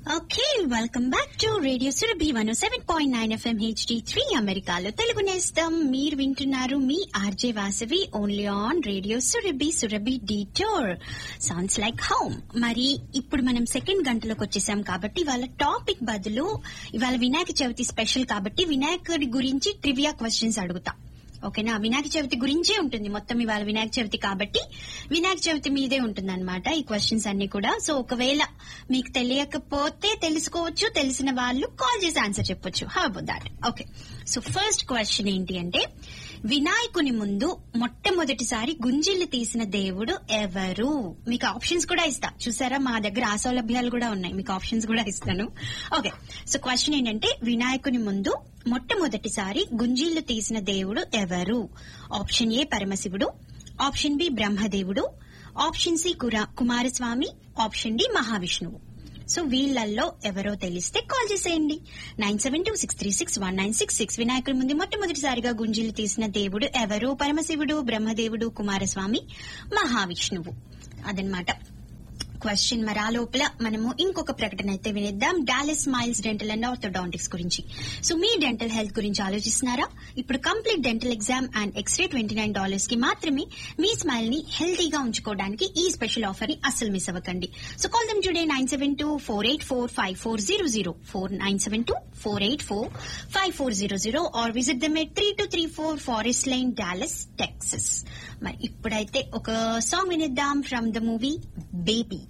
okay welcome back to radio Surabhi one seven point nine FM HD three అమెరికాలో తెలుగు నేస్తం మీరు వింటున్నారు మీ RJ Vasavi only on radio Surabhi Surabhi detour sounds like home మరి ఇప్పుడు మనం సెకండ్ గంటలోకి వచ్చేసాం కాబట్టి వాళ్ళ టాపిక్ బదులు ఇవాళ వినాయక చవితి స్పెషల్ కాబట్టి వినాయకుడి గురించి ట్రివియా క్వశ్చన్స్ అడుగుతా ఓకేనా వినాయక చవితి గురించే ఉంటుంది మొత్తం ఇవాళ వినాయక చవితి కాబట్టి వినాయక చవితి మీదే ఉంటుంది అనమాట ఈ క్వశ్చన్స్ అన్ని కూడా సో ఒకవేళ మీకు తెలియకపోతే తెలుసుకోవచ్చు తెలిసిన వాళ్ళు కాల్ చేసి ఆన్సర్ చెప్పొచ్చు how about that okay so first question ఏంటి అంటే వినాయకుని ముందు మొట్టమొదటిసారి గుంజిల్లు తీసిన దేవుడు ఎవరు మీకు ఆప్షన్స్ కూడా ఇస్తా చూసారా మా దగ్గర ఆ సౌలభ్యాలు కూడా ఉన్నాయి మీకు ఆప్షన్స్ కూడా ఇస్తాను ఓకే సో క్వశ్చన్ ఏంటంటే వినాయకుని ముందు మొట్టమొదటిసారి గుంజీళ్లు తీసిన దేవుడు ఎవరు ఆప్షన్ ఏ పరమశివుడు ఆప్షన్ బి బ్రహ్మదేవుడు ఆప్షన్ సి కురా- కుమారస్వామి ఆప్షన్ డి మహావిష్ణువు సో వీళ్ళల్లో ఎవరో తెలిస్తే కాల్ చేసేయండి nine seven two six three six one nine six six వినాయకుడి ముందు మొట్టమొదటిసారిగా గుంజీలు తీసిన దేవుడు ఎవరు పరమశివుడు బ్రహ్మదేవుడు కుమారస్వామి మహావిష్ణువు అదనమాట క్వశ్చన్ మరి ఆ లోపల మనము ఇంకొక ప్రకటన అయితే వినిద్దాం Dallas smiles dental and orthodontics గురించి సో మీ డెంటల్ హెల్త్ గురించి ఆలోచిస్తున్నారా ఇప్పుడు complete dental exam and x-ray twenty nine dollars కి మాత్రమే మీ స్మైల్ ని హెల్తీగా ఉంచుకోవడానికి ఈ స్పెషల్ ఆఫర్ ని అస్సలు మిస్ అవ్వకండి so call them today nine seven two four eight four five four zero zero four nine seven two four eight four five four zero zero or visit them at three two three four forest lane Dallas Texas మరి ఇప్పుడైతే ఒక song వినిద్దాం from the movie baby